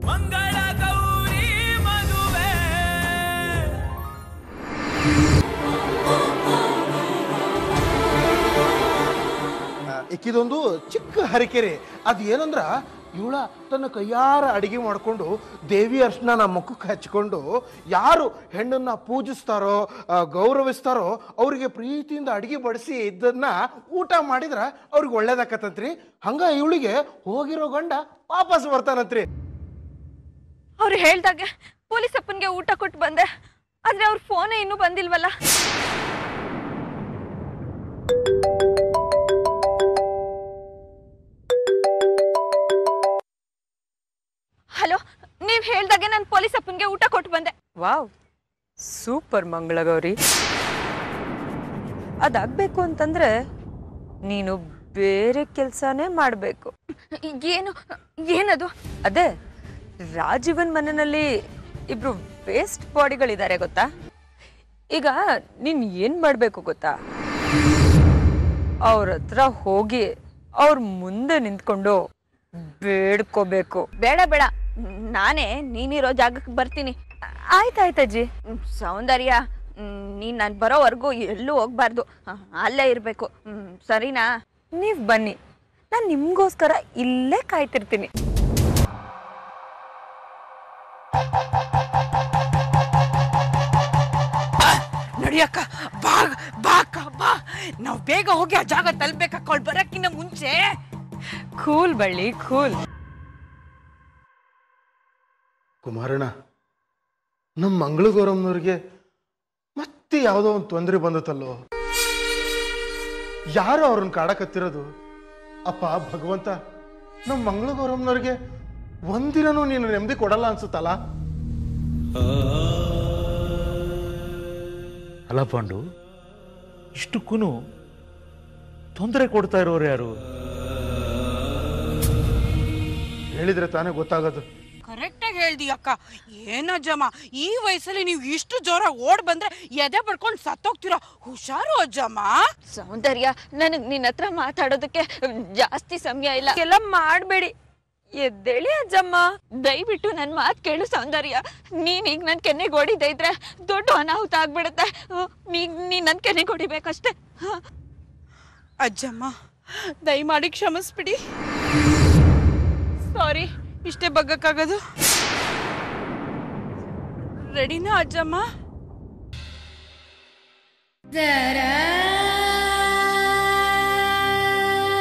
ಮಂಗಳ ಗೌರಿ ಮದುವೆ ಇಕ್ಕಿದೊಂದು ಚಿಕ್ಕ ಹರಿಕೆರೆ ಅದು ಏನಂದ್ರ ಇವಳ ತನ್ನ ಕೈಯಾರ ಅಡಿಗೆ ಮಾಡಿಕೊಂಡು ದೇವಿ ಅರ್ಶನ ನಮ್ಮ ಮುಖಕ್ಕೆ ಹಚ್ಕೊಂಡು ಯಾರು ಹೆಣ್ಣನ್ನ ಪೂಜಿಸ್ತಾರೋ ಆ, ಗೌರವಿಸ್ತಾರೋ ಅವರಿಗೆ ಪ್ರೀತಿಯಿಂದ ಅಡಿಗೆ ಬಡಿಸಿ ಇದನ್ನ ಊಟ ಮಾಡಿದ್ರ ಅವ್ರಿಗೆ ಒಳ್ಳೇದಾಕತ್ತಂತ್ರಿ ಹಂಗ ಇವಳಿಗೆ ಹೋಗಿರೋ ಗಂಡ ವಾಪಸ್ ಬರ್ತಾನಂತ್ರಿ ಅವ್ರು ಹೇಳ್ದಾಗೆ ಪೊಲೀಸ್ ಅಪ್ಪನ್ಗೆ ಊಟ ಕೊಟ್ಟು ಬಂದೆ ಆದ್ರೆ ಅವ್ರ ಫೋನೇ ಇನ್ನೂ ಬಂದಿಲ್ವಲ್ಲ ಹಲೋ ನೀವ್ ಹೇಳ್ದಾಗೆ ನಾನು ಪೊಲೀಸ್ ಅಪ್ಪನ್ಗೆ ಊಟ ಕೊಟ್ಟು ಬಂದೆ ವಾವ್ ಸೂಪರ್ ಮಂಗಳಗೌರಿ ಅದಾಗಬೇಕು ಅಂತಂದ್ರೆ ನೀನು ಬೇರೆ ಕೆಲಸನೇ ಮಾಡಬೇಕು ಏನು ಏನದು ಅದೇ ರಾಜೀವನ್ ಮನೆಯಲ್ಲಿ ಇಬ್ರು ವೇಸ್ಟ್ ಬಾಡಿಗಳಿದ್ದಾರೆ ಗೊತ್ತಾ ಈಗ ನೀನ್ ಏನ್ ಮಾಡ್ಬೇಕು ಗೊತ್ತಾ ಅವ್ರ ಹತ್ರ ಹೋಗಿ ಅವ್ರ ಮುಂದೆ ನಿಂತ್ಕೊಂಡು ಬೇಡ್ಕೋಬೇಕು ಬೇಡ ಬೇಡ ನಾನೇ ನೀನಿರೋ ಜಾಗಕ್ಕೆ ಬರ್ತೀನಿ ಆಯ್ತಾಯ್ತಜ್ಜಿ ಹ್ಮ್, ಸೌಂದರ್ಯ ಹ್ಮ್, ನೀನ್ ನಾನು ಬರೋವರೆಗೂ ಎಲ್ಲೂ ಹೋಗ್ಬಾರ್ದು ಹ, ಅಲ್ಲೇ ಇರ್ಬೇಕು ಹ್ಮ್, ಸರಿನಾ ನೀವ್ ಬನ್ನಿ ನಾನ್ ನಿಮ್ಗೋಸ್ಕರ ಇಲ್ಲೇ ಕಾಯ್ತಿರ್ತೀನಿ ನಡಿಯಕ್ಕ ಬಾ ಬಾ ಅಕ್ಕ ಬಾ ನಾವು ಬೇಗ ಹೋಗಿ ಆ ಜಾಗ ತಲುಪಬೇಕಕ್ಕ ಅವಳು ಬರಕ್ಕಿಂತ ಮುಂಚೆ ಕೂಲ್ ಬಳ್ಳಿ ಕೂಲ್ ಕುಮಾರಣ್ಣ ನಮ್ಮ ಮಂಗಳು ಗೌರಮ್ನವ್ರಿಗೆ ಮತ್ತೆ ಯಾವುದೋ ಒಂದು ತೊಂದರೆ ಬಂದತಲ್ಲೋ ಯಾರು ಅವ್ರನ್ನ ಕಾಡಕತ್ತಿರೋದು ಅಪ್ಪ ಭಗವಂತ ನಮ್ಮ ಮಂಗಳು ಗೌರಮ್ನವ್ರಿಗೆ ಒಂದಿನನೂ ನೀನು ನೆಮ್ಮದಿ ಕೊಡಲ್ಲ ಅನ್ಸುತ್ತಲ್ಲ ಅಲ್ಲ ಪಾಂಡು ಇಷ್ಟಕ್ಕೂ ತೊಂದರೆ ಕೊಡ್ತಾ ಇರೋರು ಯಾರು ಹೇಳಿದ್ರೆ ತಾನೇ ಗೊತ್ತಾಗೋದು ಕರೆಕ್ಟಾಗಿ ಹೇಳ್ದಿ ಅಕ್ಕ ಏನಜ್ಜಮ್ಮ ಈ ವಯಸ್ಸಲ್ಲಿ ನೀವು ಇಷ್ಟು ಜೋರ ಓಡ್ ಬಂದ್ರೆ ಎದೆ ಪಡ್ಕೊಂಡು ಸತ್ತೋಗ್ತೀರಾ ಹುಷಾರು ಅಜ್ಜಮ್ಮ ಸೌಂದರ್ಯ ನನಗ್ ನಿನ್ನ ಹತ್ರ ಮಾತಾಡೋದಕ್ಕೆ ಜಾಸ್ತಿ ಸಮಯ ಇಲ್ಲ ಎಲ್ಲ ಮಾಡ್ಬೇಡಿ ಎದ್ದೇಳಿ ಅಜ್ಜಮ್ಮ ದಯವಿಟ್ಟು ನನ್ನ ಮಾತು ಕೇಳು ಸೌಂದರ್ಯ ನೀನ್ ಈಗ ನನ್ ಕೆನ್ನೆಗೆ ಹೊಡಿದೇ ಇದ್ರೆ ದೊಡ್ಡ ಅನಾಹುತ ಆಗ್ಬಿಡುತ್ತೆ ನೀನ್ ನೀನ್ ನನ್ ಕೆನ್ನೆಗೆ ಹೊಡಿಬೇಕಷ್ಟೇ ಹ. ಅಜ್ಜಮ್ಮ ದಯಮಾಡಿ ಕ್ಷಮಿಸ್ಬಿಡಿ ಸಾರಿ ಇಷ್ಟೇ ಬಗ್ಗಕ್ಕಾಗೋದು ರೆಡಿನಾ ಅಜ್ಜಮ್ಮ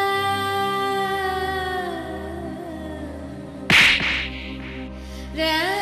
ra